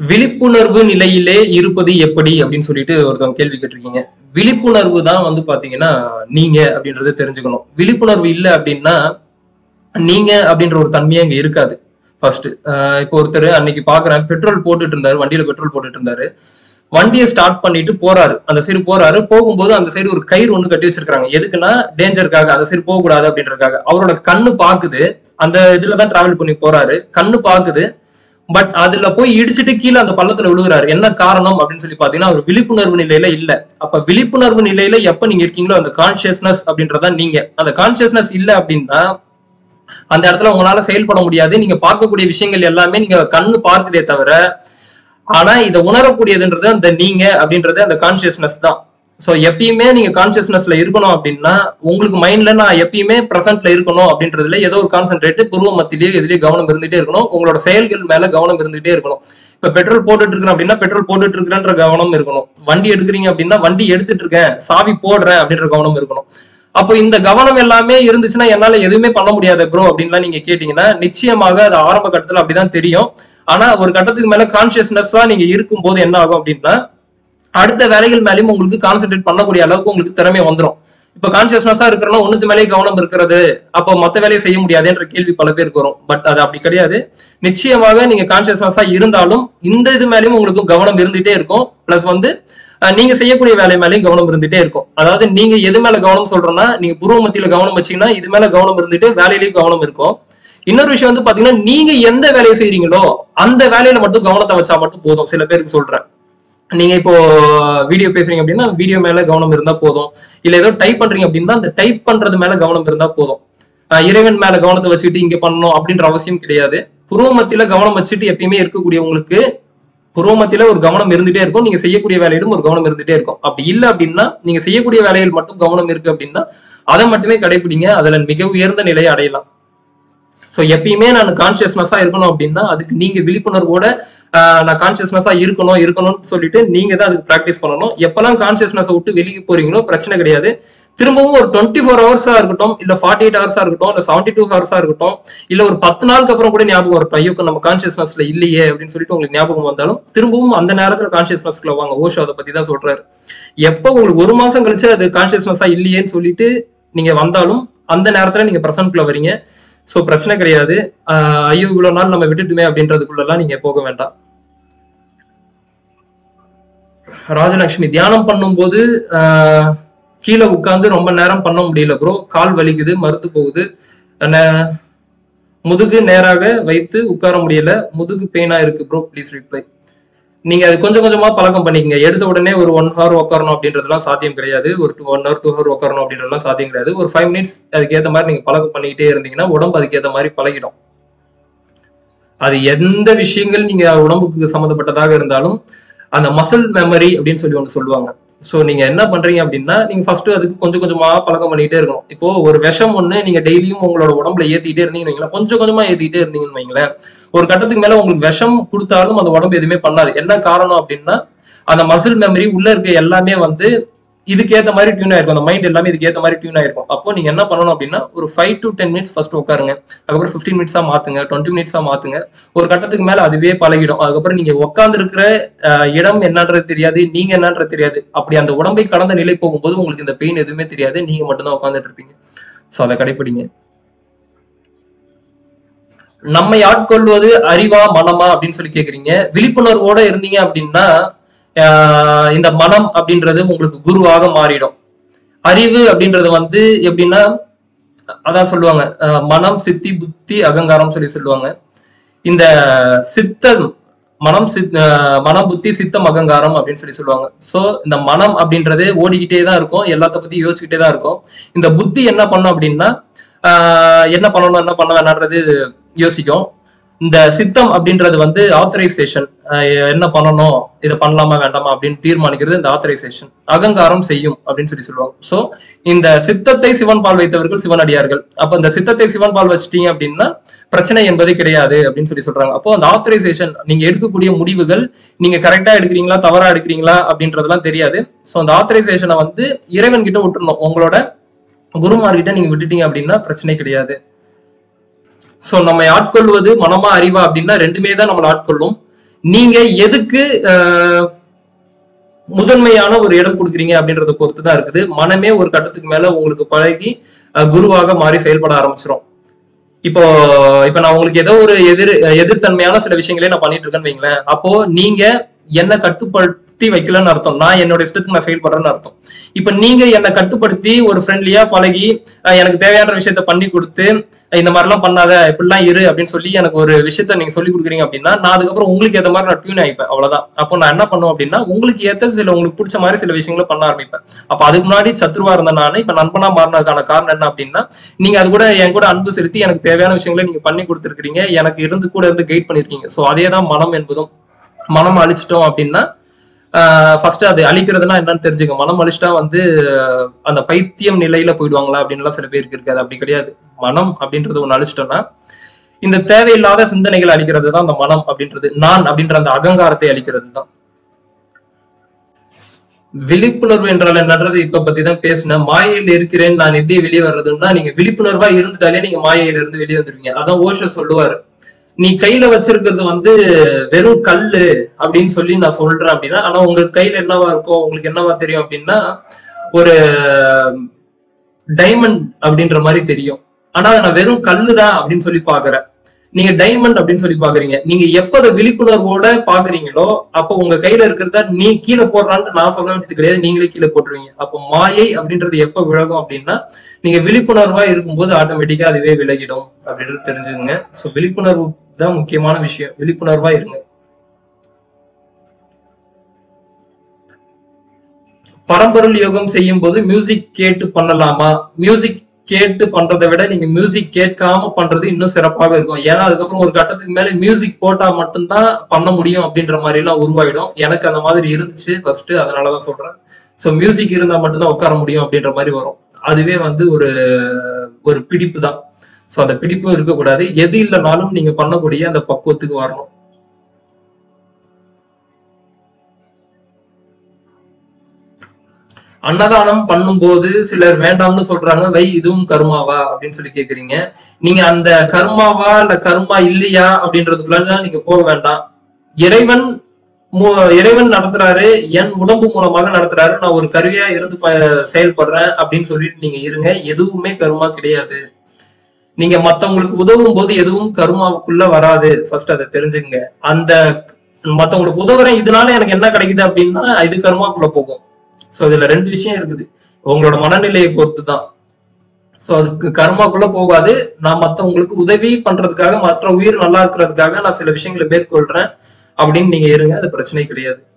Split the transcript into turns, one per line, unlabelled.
விழிப்புணர்வு நிலையிலே இருப்பது எப்படி அப்படின்னு சொல்லிட்டு ஒருத்தவங்க கேள்வி கேட்டிருக்கீங்க விழிப்புணர்வு தான் வந்து பாத்தீங்கன்னா நீங்க அப்படின்றத தெரிஞ்சுக்கணும் விழிப்புணர்வு இல்லை அப்படின்னா நீங்க அப்படின்ற ஒரு தன்மையே அங்க இருக்காது ஃபர்ஸ்ட் இப்போ ஒருத்தர் அன்னைக்கு பாக்குறேன் பெட்ரோல் போட்டுட்டு இருந்தாரு வண்டியில பெட்ரோல் போட்டுட்டு இருந்தாரு வண்டியை ஸ்டார்ட் பண்ணிட்டு போறாரு அந்த சைடு போறாரு போகும்போது அந்த சைடு ஒரு கயிறு ஒண்ணு கட்டி வச்சிருக்காங்க எதுக்குன்னா டேஞ்சருக்காக அந்த சைடு போக கூடாது அப்படின்றதுக்காக அவரோட கண்ணு பாக்குது அந்த இதுல தான் டிராவல் பண்ணி போறாரு கண்ணு பாக்குது பட் அதுல போய் இடிச்சிட்டு கீழே அந்த பள்ளத்துல விழுகுறாரு என்ன காரணம் அப்படின்னு சொல்லி பாத்தீங்கன்னா அவர் விழிப்புணர்வு நிலையில இல்ல அப்ப விழிப்புணர்வு நிலையில எப்ப நீங்க இருக்கீங்களோ அந்த கான்சியஸ்னஸ் அப்படின்றதா நீங்க அந்த கான்சியஸ்னஸ் இல்ல அப்படின்னா அந்த இடத்துல உங்களால செயல்பட முடியாது நீங்க பார்க்கக்கூடிய விஷயங்கள் எல்லாமே நீங்க கண்ணு பார்க்குதே தவிர ஆனா இதை உணரக்கூடியதுன்றது அந்த நீங்க அப்படின்றது அந்த கான்சியஸ்னஸ் தான் சோ எப்பயுமே நீங்க கான்சியஸ்னஸ்ல இருக்கணும் அப்படின்னா உங்களுக்கு மைண்ட்ல நான் எப்பயுமே பிரசன்ட்ல இருக்கணும் அப்படின்றதுல ஏதோ ஒரு கான்சென்ட்ரேட் புருவ மத்திலேயே எதுலயே கவனம் இருந்துட்டே இருக்கணும் உங்களோட செயல்கள் மேல கவனம் இருந்துகிட்டே இருக்கணும் இப்ப பெட்ரோல் போட்டுட்டு இருக்கிறேன் அப்படின்னா பெட்ரோல் போட்டுட்டு இருக்கிறேன்ற கவனம் இருக்கணும் வண்டி எடுக்கிறீங்க அப்படின்னா வண்டி எடுத்துட்டு இருக்கேன் சாவி போடுறேன் அப்படின்ற கவனம் இருக்கணும் அப்போ இந்த கவனம் எல்லாமே இருந்துச்சுன்னா என்னால எதுவுமே பண்ண முடியாது ப்ரோ அப்படின்லாம் நீங்க கேட்டீங்கன்னா நிச்சயமாக அது ஆரம்ப கட்டத்துல அப்படிதான் தெரியும் ஆனா ஒரு கட்டத்துக்கு மேல கான்சியஸ்னஸா நீங்க இருக்கும்போது என்ன ஆகும் அப்படின்னா அடுத்த வேலைகள் மேலயும் உங்களுக்கு கான்சென்ட்ரேட் பண்ணக்கூடிய அளவுக்கு உங்களுக்கு திறமை வந்துடும் இப்ப கான்சியஸ்னஸா இருக்கிறனா ஒண்ணுத்து மேலே கவனம் இருக்கிறது அப்போ மத்த வேலையை செய்ய முடியாதுன்ற கேள்வி பல பேருக்கு வரும் பட் அது அப்படி கிடையாது நிச்சயமாக நீங்க கான்சியஸ்னஸா இருந்தாலும் இந்த இது மேலயும் உங்களுக்கு கவனம் இருந்துட்டே இருக்கும் பிளஸ் வந்து அஹ், நீங்க செய்யக்கூடிய வேலை மேலயும் கவனம் இருந்துட்டே இருக்கும் அதாவது நீங்க எது மேல கவனம் சொல்றோம்னா நீங்க புருவ மத்தியில கவனம் வச்சீங்கன்னா இது மேல கவனம் இருந்துட்டு வேலையிலயும் கவனம் இருக்கும் இன்னொரு விஷயம் வந்து பாத்தீங்கன்னா நீங்க எந்த வேலையை செய்றீங்களோ அந்த வேலையில மட்டும் கவனத்தை வச்சா மட்டும் போதும் சில பேருக்கு சொல்றேன் நீங்க இப்போ வீடியோ பேசுறீங்க அப்படின்னா வீடியோ மேல கவனம் இருந்தா போதும் இல்ல ஏதோ டைப் பண்றீங்க அப்படின்னா அந்த டைப் பண்றது மேல கவனம் இருந்தா போதும் ஆஹ் இறைவன் மேல கவனத்தை வச்சுக்கிட்டு இங்க பண்ணணும் அப்படின்ற அவசியம் கிடையாது புருவ மத்தியில கவனம் வச்சுட்டு எப்பயுமே இருக்கக்கூடியவங்களுக்கு புருவ மத்தியில ஒரு கவனம் இருந்துட்டே இருக்கும் நீங்க செய்யக்கூடிய வேலையிலும் ஒரு கவனம் இருந்துட்டே இருக்கும் அப்படி இல்ல அப்படின்னா நீங்க செய்யக்கூடிய வேலையில் மட்டும் கவனம் இருக்கு அப்படின்னா அதை மட்டுமே கடைபிடிங்க அதுல மிக உயர்ந்த நிலையை அடையலாம் ஸோ எப்பயுமே நான் கான்சியஸ்னஸா இருக்கணும் அப்படின்னா அதுக்கு நீங்க விழிப்புணர்வோட ஆஹ், நான் கான்சியஸ்னஸா இருக்கணும் இருக்கணும்னு சொல்லிட்டு நீங்க தான் அதுக்கு ப்ராக்டிஸ் பண்ணணும் எப்பெல்லாம் கான்சியஸ்னஸ் விட்டு வெளியே போறீங்களோ பிரச்சனை கிடையாது திரும்பவும் ஒரு டுவெண்ட்டி ஃபோர் ஹவர்ஸா இருக்கட்டும் இல்ல ஃபார்ட்டி எயிட் ஹவர்ஸா இருக்கட்டும் இல்ல செவன்டி டூ ஹவர்ஸா இருக்கட்டும் இல்ல ஒரு பத்து நாளுக்கு அப்புறம் கூட ஞாபகம் வரட்டும் ஐயோ நம்ம கான்சியஸ்னஸ்ல இல்லையே அப்படின்னு சொல்லிட்டு உங்களுக்கு ஞாபகம் வந்தாலும் திரும்பவும் அந்த நேரத்துல கான்சியஸ்னஸ்ல வாங்க ஓஷோ அதை பத்தி தான் சொல்றாரு எப்போ உங்களுக்கு ஒரு மாசம் கழிச்சு அது கான்சியஸ்னஸா இல்லையேன்னு சொல்லிட்டு நீங்க வந்தாலும் அந்த நேரத்துல நீங்க பிரசன்ட்குள்ள வரீங்க சோ பிரச்சனை கிடையாது ஆஹ் ஐயோ இவ்வளவு நாள் நம்ம விட்டுட்டுமே அப்படின்றதுக்குள்ளலாம் நீங்க போக வேண்டாம் ராஜலட்சுமி தியானம் பண்ணும்போது ஆஹ் கீழே உட்கார்ந்து ரொம்ப நேரம் பண்ண முடியல ப்ரோ கால் வலிக்குது மறுத்து போகுது நே- முதுகு நேராக வைத்து உட்கார முடியல முதுகு பெயினா இருக்கு ப்ரோ ப்ளீஸ் ரிப்ளை நீங்க அது கொஞ்சம் கொஞ்சமா பழக்கம் பண்ணிக்கங்க எடுத்த உடனே ஒரு ஒன் ஹவர் உட்காரணும் அப்படின்றதுலாம் சாத்தியம் கிடையாது ஒரு two one hour two hour உட்காரணும் அப்படின்றதுலாம் சாத்தியம் கிடையாது ஒரு ஃபைவ் மினிட்ஸ் அதுக்கேற்ற மாதிரி நீங்க பழக்கம் பண்ணிக்கிட்டே இருந்தீங்கன்னா உடம்பு அதுக்கேற்ற மாதிரி பழகிடும் அது எந்த விஷயங்கள் நீங்க உடம்புக்கு சம்மந்தப்பட்டதாக இருந்தாலும் அந்த மசில் மெமரி அப்படின்னு சொல்லி ஒன்று சொல்லுவாங்க ஸோ நீங்க என்ன பண்றீங்க அப்படின்னா நீங்க ஃபர்ஸ்ட் அதுக்கு கொஞ்சம் கொஞ்சமா பழக்கம் பண்ணிட்டே இருக்கணும் இப்போ ஒரு விஷம் ஒண்ணு நீங்க டெய்லியும் உங்களோட உடம்புல ஏத்திட்டே இருந்தீங்கன்னு வைங்களேன் கொஞ்சம் கொஞ்சமா ஏத்திட்டே இருந்தீங்கன்னு வைங்களேன் ஒரு கட்டத்துக்கு மேல உங்களுக்கு விஷம் கொடுத்தாலும் அந்த உடம்பு எதுவுமே பண்ணாது என்ன காரணம் அப்படின்னா அந்த மசில் மெமரி உள்ள இருக்க எல்லாமே வந்து இதுக்கேத்த மாதிரி டியூன் ஆயிருக்கும் அந்த மைண்ட் எல்லாமே இதுக்கேத்த மாதிரி டியூன் ஆயிருக்கும் அப்போ நீங்க என்ன பண்ணணும் அப்படின்னா ஒரு five to ten minutes first உட்காருங்க அதுக்கப்புறம் ஃபிஃப்டீன் மினிட்ஸா மாத்துங்க டுவெண்ட்டி மினிட்ஸா மாத்துங்க ஒரு கட்டத்துக்கு மேல அதுவே பழகிடும் அதுக்கப்புறம் நீங்க உட்கார்ந்து இருக்கிற இடம் என்னன்றது தெரியாது நீங்க என்னன்றது தெரியாது அப்படி அந்த உடம்பை கடந்த நிலை போகும்போது உங்களுக்கு இந்த பெயின் எதுவுமே தெரியாது நீங்க மட்டும்தான் உட்கார்ந்துட்டு இருப்பீங்க ஸோ அதை கடைப்பிடிங்க நம்மை ஆட்கொள்வது அறிவா மனமா அப்படின்னு சொல்லி கேக்குறீங்க விழிப்புணர்வோட இருந்தீங்க அப்படின்னா ஆஹ் இந்த மனம் அப்படின்றது உங்களுக்கு குருவாக மாறிடும் அறிவு அப்படின்றது வந்து எப்படின்னா அதான் சொல்லுவாங்க ஆஹ் மனம் சித்தி புத்தி அகங்காரம் சொல்லி சொல்லுவாங்க இந்த சித்தம் மனம் சித் ஆஹ் மனம் புத்தி சித்தம் அகங்காரம் அப்படின்னு சொல்லி சொல்லுவாங்க சோ இந்த மனம் அப்படின்றது ஓடிக்கிட்டே தான் இருக்கும் எல்லாத்த பத்தி யோசிச்சுக்கிட்டே தான் இருக்கும் இந்த புத்தி என்ன பண்ணும் அப்படின்னா ஆஹ் என்ன பண்ணணும் என்ன பண்ண வேணான்றது யோசிக்கும் இந்த சித்தம் அப்படின்றது வந்து ஆத்தரைசேஷன் என்ன பண்ணணும் இதை பண்ணலாமா வேண்டாமா அப்படின்னு தீர்மானிக்கிறது இந்த ஆத்தரைசேஷன் அகங்காரம் செய்யும் அப்படின்னு சொல்லி சொல்லுவாங்க சோ இந்த சித்தத்தை சிவன் பால் வைத்தவர்கள் சிவனடியார்கள் அப்ப இந்த சித்தத்தை சிவன் பால் வச்சிட்டீங்க அப்படின்னா பிரச்சனை என்பதே கிடையாது அப்படின்னு சொல்லி சொல்றாங்க அப்போ அந்த ஆத்தரைசேஷன் நீங்க எடுக்கக்கூடிய முடிவுகள் நீங்க கரெக்டா எடுக்கிறீங்களா தவறா எடுக்கிறீங்களா அப்படின்றதெல்லாம் தெரியாது சோ அந்த ஆத்தரைசேஷனை வந்து இறைவன் கிட்ட விட்டுறணும் உங்களோட குருமார்கிட்ட நீங்க விட்டுட்டீங்க அப்படின்னா பிரச்சனை கிடையாது சோ நம்மை ஆட்கொள்வது மனமா அறிவா அப்படின்னா ரெண்டுமே தான் நம்மளை ஆட்கொள்ளும் நீங்க எதுக்கு ஆஹ், முதன்மையான ஒரு இடம் கொடுக்குறீங்க அப்படின்றத பொறுத்து தான் இருக்குது மனமே ஒரு கட்டத்துக்கு மேல உங்களுக்கு பழகி அஹ், குருவாக மாறி செயல்பட ஆரம்பிச்சிரும் இப்போ இப்ப நான் உங்களுக்கு ஏதோ ஒரு எதிர் எதிர்த்தன்மையான சில விஷயங்களே நான் பண்ணிட்டு இருக்கேன்னு வைங்களேன் அப்போ நீங்க என்ன கட்டுப்படுத்தி வைக்கலன்னு அர்த்தம் நான் என்னோட இஷ்டத்துக்கு நான் செயல்படுறேன்னு அர்த்தம் இப்ப நீங்க என்னை கட்டுப்படுத்தி ஒரு ஃப்ரெண்ட்லியா பழகி அஹ், எனக்கு தேவையான விஷயத்த பண்ணி கொடுத்து அஹ், இந்த மாதிரிலாம் பண்ணாத இப்படிலாம் இரு அப்படின்னு சொல்லி எனக்கு ஒரு விஷயத்த நீங்க சொல்லி கொடுக்குறீங்க அப்படின்னா நான் அதுக்கப்புறம் உங்களுக்கு ஏத்த மாதிரி நான் டியூன் ஆயிப்பேன் அவ்வளவுதான் அப்போ நான் என்ன பண்ணுவேன் அப்படின்னா உங்களுக்கு ஏத்த சில உங்களுக்கு பிடிச்ச மாதிரி சில விஷயங்களை பண்ண ஆரம்பிப்பேன் அப்ப அதுக்கு முன்னாடி சத்ருவா இருந்த நானு இப்ப நண்பனா மாறினதுக்கான காரணம் என்ன அப்படின்னா நீங்க அது கூட என் கூட அன்பு செலுத்தி எனக்கு தேவையான விஷயங்களை நீங்க பண்ணி கொடுத்துருக்கீங்க எனக்கு இருந்து கூட இருந்து கைட் பண்ணிருக்கீங்க சோ அதே தான் மனம் என்பதும் மனம் அழிச்சிட்டோம் அப்படின்னா ஃபர்ஸ்ட் அது அழிக்கிறதுனா என்னன்னு தெரிஞ்சுக்க மனம் அழிச்சிட்டா வந்து ஆஹ், அந்த பைத்தியம் நிலையில போயிடுவாங்களா அப்படின்லாம் சில பேருக்கு இருக்காது அப்படி கிடையாது மனம் அப்படின்றது ஒண்ணு அழிச்சிட்டோம்னா இந்த தேவையில்லாத சிந்தனைகளை அழிக்கிறது தான் அந்த மனம் அப்படின்றது நான் அப்படின்ற அந்த அகங்காரத்தை அழிக்கிறது தான் விழிப்புணர்வு என்றால் என்னன்றது இப்ப பத்தி தான் பேசினேன் மாயையில் இருக்கிறேன் நான் எப்படி வெளியே வர்றதுன்னா நீங்க விழிப்புணர்வா இருந்துட்டாலே நீங்க மாயையில இருந்து வெளியே வந்துருவீங்க அதான் ஓஷோ சொல்லுவாரு நீ கையில வச்சிருக்கிறது வந்து வெறும் கல்லு அப்படின்னு சொல்லி நான் சொல்றேன் அப்படின்னா ஆனா உங்க கையில என்னவா இருக்கும் உங்களுக்கு என்னவா தெரியும் அப்படின்னா ஒரு டைமண்ட் அப்படின்ற மாதிரி தெரியும் ஆனா அதை நான் வெறும் கல்லு தான் அப்படின்னு சொல்லி பாக்குறேன் நீங்க டைமண்ட் அப்படின்னு சொல்லி பாக்குறீங்க நீங்க எப்ப அதை விழிப்புணர்வோட பாக்குறீங்களோ அப்போ உங்க கையில இருக்கிறத நீ கீழே போடுறான்னு நான் சொல்ல வேண்டியது கிடையாது நீங்களே கீழே போட்டுருவீங்க அப்போ மாயை அப்படின்றது எப்ப விலகும் அப்படின்னா நீங்க விழிப்புணர்வா இருக்கும்போது ஆட்டோமேட்டிக்கா அதுவே விலகிடும் அப்படின்றது தெரிஞ்சுங்க சோ விழிப்புணர்வு தான் முக்கியமான விஷயம் விழிப்புணர்வா இருங்க பரம்பொருள் யோகம் செய்யும் போது மியூசிக் கேட்டு பண்ணலாமா மியூசிக் கேட்டு பண்றதை விட நீங்க மியூசிக் கேட்காம பண்றது இன்னும் சிறப்பாக இருக்கும் ஏன்னா அதுக்கப்புறம் ஒரு கட்டத்துக்கு மேல மியூசிக் போட்டா மட்டும்தான் பண்ண முடியும் அப்படின்ற மாதிரி எல்லாம் உருவாயிடும் எனக்கு அந்த மாதிரி இருந்துச்சு ஃபர்ஸ்ட் அதனாலதான் சொல்றேன் சோ மியூசிக் இருந்தா மட்டும்தான் உட்கார முடியும் அப்படின்ற மாதிரி வரும் அதுவே வந்து ஒரு ஒரு பிடிப்பு தான் சோ அந்த பிடிப்பும் இருக்கக்கூடாது எது இல்லைனாலும் நீங்க பண்ணக்கூடிய அந்த பக்குவத்துக்கு வரணும் அன்னதானம் பண்ணும்போது சிலர் வேண்டாம்னு சொல்றாங்க வை இதுவும் கருமாவா அப்படின்னு சொல்லி கேக்குறீங்க நீங்க அந்த கர்மாவா இல்ல கர்மா இல்லையா அப்படின்றதுக்குள்ள நீங்க போக வேண்டாம் இறைவன் மு- இறைவன் நடத்துறாரு என் உடம்பு மூலமாக நடத்துறாரு நான் ஒரு கருவியா இருந்து ப- செயல்படுறேன் அப்படின்னு சொல்லிட்டு நீங்க இருங்க எதுவுமே கருமா கிடையாது நீங்க மத்தவங்களுக்கு உதவும் போது எதுவும் கருமாவுக்குள்ள வராது ஃபர்ஸ்ட் அதை தெரிஞ்சுங்க அந்த மத்தவங்களுக்கு உதவுறேன் இதனால எனக்கு என்ன கிடைக்குது அப்படின்னா இது கருமாக்குள்ள போகும் சோ இதுல ரெண்டு விஷயம் இருக்குது உங்களோட மனநிலையை பொறுத்து தான் சோ அதுக்கு கர்மாக்குள்ள போகாது நான் மத்தவங்களுக்கு உதவி பண்றதுக்காக மற்ற உயிர் நல்லா இருக்கிறதுக்காக நான் சில விஷயங்களை மேற்கொள்றேன் அப்படின்னு நீங்க இருங்க அது பிரச்சனை கிடையாது